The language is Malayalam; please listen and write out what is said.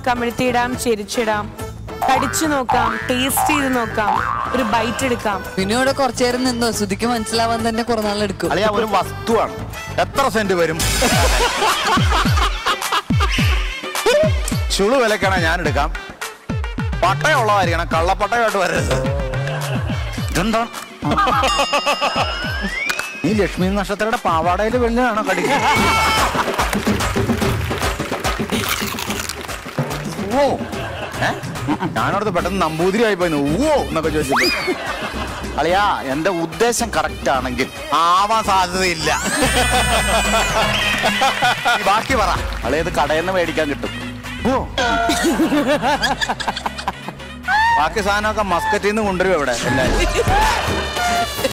കമിഴ്ത്തിയിടാം ചെരിച്ചിടാം കടിച്ചു നോക്കാം ടേസ്റ്റ് ചെയ്ത് നോക്കാം ഒരു ബൈറ്റ് എടുക്കാം പിന്നെ ഇവിടെ കുറച്ചു നേരം നിന്നോ ശ്രുതിക്ക് മനസ്സിലാവാൻ തന്നെ കുറെ നാളെടുക്കും അളിയ ഒരു വസ്തുവാണ് എത്ര സെന്റ് വരും ചുളു വിലക്കാണ് ഞാൻ എടുക്കാം പട്ടയമുള്ളതായിരിക്കണം കള്ളപ്പട്ടയമായിട്ട് വരരുത് ഇതെന്താ ഈ ലക്ഷ്മി നക്ഷത്രയുടെ പാവാടയിൽ വെള്ളയാണോ കടിക്കുക ഓ ഏ ഞാനവിടുത്തെ പെട്ടെന്ന് നമ്പൂതിരി ആയി പോയി ഓ എന്നൊക്കെ ചോദിച്ചപ്പോ അളിയാ എന്റെ ഉദ്ദേശം കറക്റ്റ് ആണെങ്കിൽ ആവാൻ സാധ്യതയില്ല നീ ബാക്കി പറ അളിയത് കടയിൽ നിന്ന് മേടിക്കാൻ കിട്ടും ഓ ബാക്കി സാധനമൊക്കെ മസ്കറ്റിൽ നിന്ന് കൊണ്ടുവരും ഇവിടെ എല്ലാരും